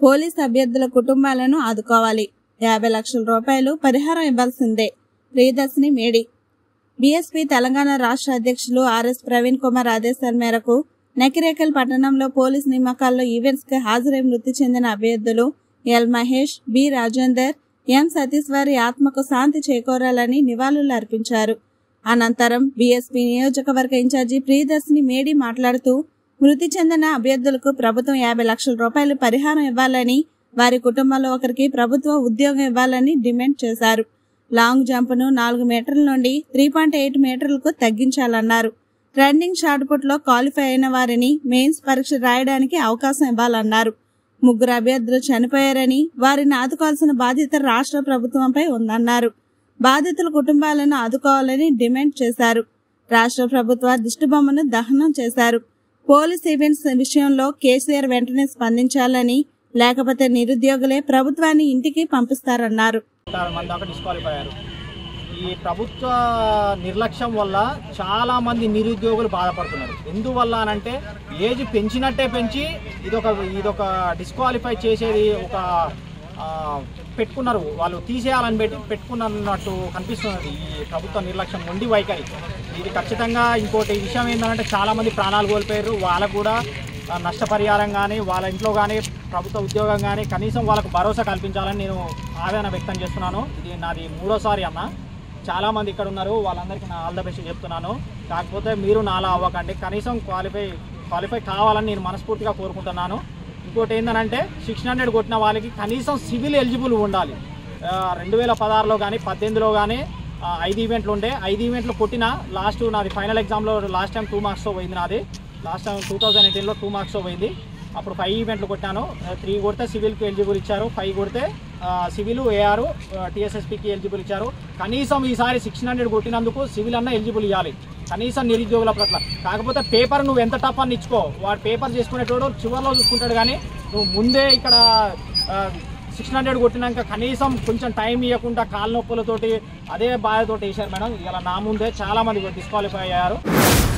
police అభ్యర్థుల కుటుంబాలను ఆదుకోవాలి యాభై లక్షల రూపాయలు పరిహారం ఇవ్వాల్సిందే ప్రియదర్శిని మేడి బీఎస్పీ తెలంగాణ రాష్ట్ర అధ్యక్షులు ఆర్ఎస్ ప్రవీణ్ కుమార్ ఆదేశాల మేరకు నకిరేకల్ పట్టణంలో పోలీస్ నియామకాల్లో ఈవెంట్స్ కి హాజరై మృతి చెందిన అభ్యర్థులు L Mahesh B Rajender M Satish వారి ఆత్మకు శాంతి చేకూరాలని నివాళులు అర్పించారు అనంతరం బీఎస్పీ నియోజకవర్గ ఇన్ఛార్జి ప్రియదర్శిని మేడి మాట్లాడుతూ మృతి చెందిన అభ్యర్థులకు ప్రభుత్వం యాభై లక్షల రూపాయలు పరిహారం ఇవ్వాలని వారి కుటుంబంలో ఒకరికి ప్రభుత్వ ఉద్యోగం ఇవ్వాలని డిమాండ్ చేశారు లాంగ్ జంప్ను నాలుగు మీటర్ల నుండి త్రీ పాయింట్ ఎయిట్ మీటర్లకు తగ్గించాలన్నారు రన్నింగ్ షార్ట్ పుట్లో క్వాలిఫై అయిన వారిని మెయిన్స్ పరీక్ష రాయడానికి అవకాశం ఇవ్వాలన్నారు ముగ్గురు అభ్యర్థులు చనిపోయారని వారిని ఆదుకోవాల్సిన బాధ్యత రాష్ట్ర ప్రభుత్వంపై ఉందన్నారు బాధితుల కుటుంబాలను ఆదుకోవాలని డిమాండ్ చేశారు రాష్ట్ర ప్రభుత్వ దిష్టిబొమ్మను దహనం చేశారు పోలీస్ ఈవెంట్స్ విషయంలో కేసీఆర్ వెంటనే స్పందించాలని లేకపోతే నిరుద్యోగులే ప్రభుత్వాన్ని ఇంటికి పంపిస్తారన్నారు పదహారు మంది దాకా డిస్క్వాలిఫై అయ్యారు ఈ ప్రభుత్వ నిర్లక్ష్యం వల్ల చాలా మంది నిరుద్యోగులు బాధపడుతున్నారు ఎందువల్ల అనంటే ఏజ్ పెంచినట్టే పెంచి ఇదొక ఇదొక డిస్క్వాలిఫై చేసేది ఒక ఆ, పెట్టుకున్నారు వాళ్ళు తీసేయాలని పెట్టి పెట్టుకున్నట్టు కనిపిస్తున్నది ఈ ప్రభుత్వ నిర్లక్ష్యం మొండి వైఖరి ఇది ఖచ్చితంగా ఇంకోటి విషయం ఏంటంటే చాలా మంది ప్రాణాలు కోల్పోయారు వాళ్ళకు కూడా ఆ, నష్టపరిహారం కానీ వాళ్ళ ఇంట్లో కానీ ప్రభుత్వ ఉద్యోగం కానీ కనీసం వాళ్ళకు భరోసా కల్పించాలని నేను ఆవేదన వ్యక్తం చేస్తున్నాను ఇది నాది మూడోసారి అన్న చాలా మంది ఇక్కడ ఉన్నారు వాళ్ళందరికీ నా ఆల్ ద బెస్ట్ చెప్తున్నాను కాకపోతే మీరు నాలా అవ్వకండి కనీసం క్వాలిఫై క్వాలిఫై కావాలని నేను మనస్ఫూర్తిగా కోరుకుంటున్నాను ఇంకోటి ఏంటంటే సిక్స్ హండ్రెడ్ కొట్టిన వాళ్ళకి కనీసం సివిల్ ఎలిజిబుల్ ఉండాలి రెండు వేల పదహారులో కానీ పద్దెనిమిదిలో కానీ ఆ, ఐదు ఈవెంట్లు ఉండే ఐదు ఈవెంట్లు కొట్టిన లాస్ట్ నాది ఫైనల్ ఎగ్జామ్లో లాస్ట్ టైం టూ మార్క్స్తో పోయింది నాది లాస్ట్ టైం టూ థౌజండ్ ఎయిటీన్లో టూ మార్క్స్తో పోయింది అప్పుడు ఫైవ్ ఈవెంట్లు కొట్టాను త్రీ కొడితే సివిల్కి ఎలిజిబుల్ ఇచ్చారు ఫైవ్ కొడితే సివిల్ ఏఆర్ టీఎస్ఎస్పికి ఎలిజిబుల్ ఇచ్చారు కనీసం ఈసారి సిక్స్ హండ్రెడ్ కొట్టినందుకు సివిల్ అన్న ఎలిజిబుల్ ఇవ్వాలి కనీసం నిరుద్యోగుల పట్ల కాకపోతే పేపర్ నువ్వు ఎంత టఫ్ అని ఇచ్చుకో వాడు పేపర్ చేసుకునేటోడు చివరిలో చూసుకుంటాడు కానీ నువ్వు ముందే ఇక్కడ సిక్స్ హండ్రెడ్ కొట్టినాక కనీసం కొంచెం టైం ఇవ్వకుండా కాళ్ళ నొప్పులతోటి అదే బాధతోటి వేశారు మేడం ఇలా నా ముందే చాలా మంది డిస్క్వాలిఫై అయ్యారు